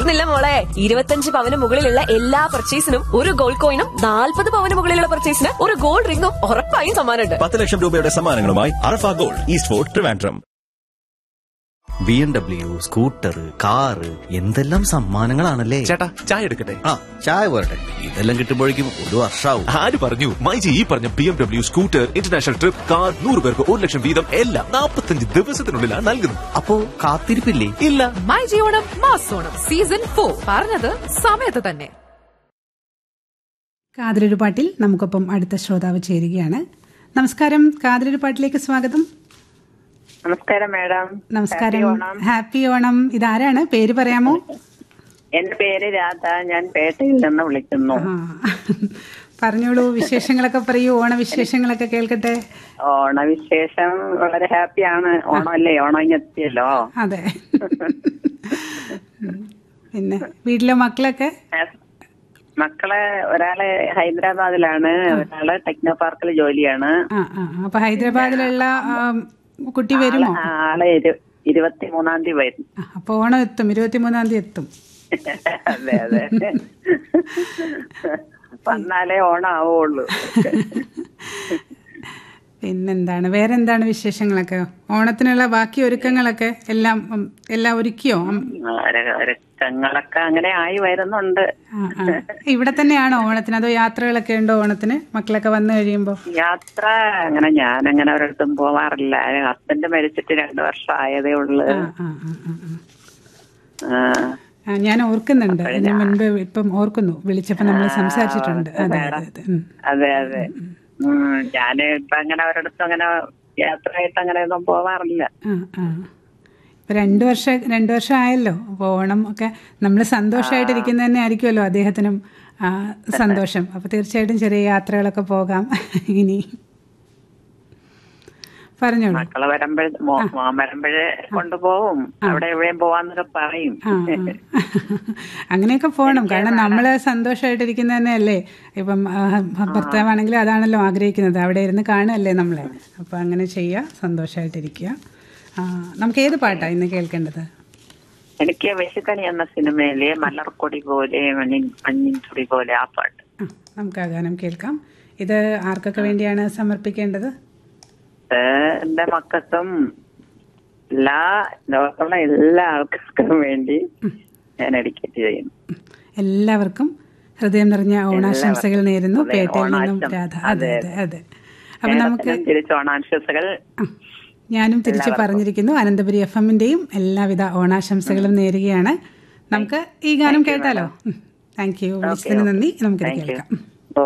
തീർന്നില്ല മോളെ ഇരുപത്തഞ്ച് പവന് മുകളിലുള്ള എല്ലാ പർച്ചേസിനും ഒരു ഗോൾഡ് കോയിനും നാൽപ്പത് പവന് മുകളിലുള്ള പർച്ചേസിന് ഒരു ഗോൾഡ് റിംഗും ഉറപ്പായും സമ്മാനമുണ്ട് പത്ത് ലക്ഷം രൂപയുടെ സമ്മാനങ്ങളുമായി Arafa gold east fort Trivandrum B M W scooter car എന്തെല്ലാം സമ്മാനങ്ങളാണല്ലേ ചേട്ടാ ചായ എടുക്കട്ടെ ആ ചായ പോരട്ടെ ഇതെല്ലാം കിട്ടുമ്പോഴേക്കും ഒരു വർഷാവും ആര് പറഞ്ഞു മൈജി ഈ പറഞ്ഞ B M W scooter international trip car നൂറ് പേർക്ക് ഒരു ലക്ഷം വീതം എല്ലാം നാൽപ്പത്തഞ്ച് ദിവസത്തിനുള്ളിലാണ് നൽകുന്നത് അപ്പോ കാത്തിരിപ്പില്ലേ ഇല്ല മൈ ജിയോണം മാസോണം സീസൺ ഫോർ പറഞ്ഞത് സമയത്ത് തന്നെ കാതിലൊരു പാട്ടിൽ നമുക്കൊപ്പം അടുത്ത ശ്രോതാവ് ചേരുകയാണ് നമസ്കാരം കാതിലൊരു പാട്ടിലേക്ക് സ്വാഗതം നമസ്കാരം മാഡം നമസ്കാരം ഹാപ്പി ഓണം. ഹാപ്പി ഓണം ഇതാരാണ് പേര് പറയാമോ എന്റെ പേര് രാധ ഞാൻ പേട്ടയിൽ നിന്ന് വിളിക്കുന്നു ആ പറഞ്ഞോളൂ വിശേഷങ്ങളൊക്കെ പറയൂ ഓണവിശേഷങ്ങളൊക്കെ കേൾക്കട്ടെ ഓണവിശേഷം വളരെ ഹാപ്പിയാണ് ഓണമല്ലേ ഓണം ഇങ്ങെത്തിയല്ലോ അതെ ഉം. പിന്നെ വീട്ടിലെ മക്കളൊക്കെ മക്കളെ ഒരാള് ഹൈദരാബാദിലാണ് ഒരാള് ടെക്നോ പാർക്കിൽ ജോലിയാണ് ആ ആ അപ്പൊ ഹൈദരാബാദിലുള്ള ആ, കുട്ടി വരുമോ ആള് ഇരു- ഇരുപത്തിമൂന്നാം തീയതി വരും ആ, അപ്പൊ ഓണം എത്തും ഇരുപത്തിമൂന്നാം തീയതി എത്തും അതെ അതെ വന്നാലേ ഓണം ആവുള്ളൂ പിന്നെന്താണ് വേറെ എന്താണ് വിശേഷങ്ങളൊക്കെ ഓണത്തിനുള്ള ബാക്കി ഒരുക്കങ്ങളൊക്കെ എല്ലാം ഉം, എല്ലാം ഒരുക്കിയോ ഉം, ഒരുക്കങ്ങളൊക്കെ അങ്ങനെ ആയി വരുന്നുണ്ട് ആ, ആ. ഇവിടെ തന്നെയാണോ ഓണത്തിന് അതോ യാത്രകളൊക്കെ ഉണ്ടോ ഓണത്തിന് മക്കളൊക്കെ വന്നു കഴിയുമ്പോ യാത്ര അങ്ങനെ ഞാൻ അങ്ങനെ ഒരിടത്തും പോവാറില്ല ഹസ്ബൻഡ് മരിച്ചിട്ട് രണ്ടു വർഷം ആയതേ ഉള്ളു ആ, ആ, ആ, ആ, ആ. ആ, ആ, ഞാൻ ഓർക്കുന്നുണ്ട് ഇതിന് മുൻപ് ഇപ്പം ഓർക്കുന്നു വിളിച്ചപ്പോ നമ്മൾ സംസാരിച്ചിട്ടുണ്ട് അതെ അതെ അതെ ഉം. അതെ അതെ ഉം, ഞാന് ഇപ്പൊ അങ്ങനെ ഒരിടത്തും അങ്ങനെ യാത്രയായിട്ട് അങ്ങനെ ഒന്നും പോവാറില്ല ആ ആ ഇപ്പൊ രണ്ടു വർഷം രണ്ടു വർഷം ആയല്ലോ അപ്പോൾ ഓണം ഒക്കെ നമ്മൾ സന്തോഷമായിട്ടിരിക്കുന്ന തന്നെ ആയിരിക്കുമല്ലോ അദ്ദേഹത്തിനും ആ, സന്തോഷം അപ്പൊ തീർച്ചയായിട്ടും ചെറിയ യാത്രകളൊക്കെ പോകാം ഇനി പറഞ്ഞോളൂ മക്കള് വരുമ്പോഴേ മോൻ വരുമ്പോഴേ കൊണ്ടുപോവും അവിടെ എവിടെയും പോവാന്നൊക്കെ പറയും ആ, ആ. അങ്ങനെയൊക്കെ പോകണം കാരണം നമ്മൾ സന്തോഷമായിട്ടിരിക്കുന്ന തന്നെയല്ലേ ഇപ്പം ആ, ഭർത്താവാണെങ്കിലും അതാണല്ലോ ആഗ്രഹിക്കുന്നത് അവിടെ ഇരുന്ന് കാണുകയല്ലേ നമ്മളെ അപ്പം അങ്ങനെ ചെയ്യുക സന്തോഷമായിട്ടിരിക്കുക ആ, നമുക്ക് ഏത് പാട്ടാണ് ഇന്ന് കേൾക്കേണ്ടത് എനിക്ക് വിശുക്കണി എന്ന സിനിമയിലെ മലർക്കൊടി പോലെ മഞ്ഞിൻ മഞ്ഞിൻ തുടി പോലെ ആ പാട്ട് ആ നമുക്ക് ആ ഗാനം കേൾക്കാം ഇത് ആർക്കൊക്കെ വേണ്ടിയാണ് സമർപ്പിക്കേണ്ടത് ഇത് എന്റെ മക്കൾക്കും എല്ലാ ലോകത്തുള്ള എല്ലാ ആൾക്കാർക്കും വേണ്ടി ഞാൻ ഡെഡിക്കേറ്റ് ചെയ്യുന്നു എല്ലാവർക്കും ഹൃദയം നിറഞ്ഞ ഓണാശംസകൾ നേരുന്നു അതെ, പേട്ടയിൽ നിന്നും ഓണാശം- രാധ അതെ അതെ അതെ അപ്പൊ നമുക്ക് മേഡത്തിനും തിരിച്ച് ഓണാശംസകൾ ആ, ഞാനും തിരിച്ചു പറഞ്ഞിരിക്കുന്നു അനന്തപുരി എഫ് എമ്മിന്റെയും എല്ലാവിധ ഓണാശംസകളും നേരുകയാണ് നമുക്ക് ഈ ഗാനം കേട്ടാലോ താങ്ക് യു വിളിച്ചതിന് നന്ദി നമുക്കിത് താങ്ക് യു കേൾക്കാം ഓ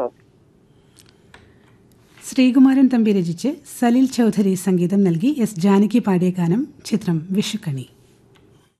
ശ്രീകുമാരൻ തമ്പി രചിച്ച് സലിൽ ചൗധരി സംഗീതം നൽകി എസ് ജാനകി പാടിയ ഗാനം ചിത്രം വിഷുക്കണി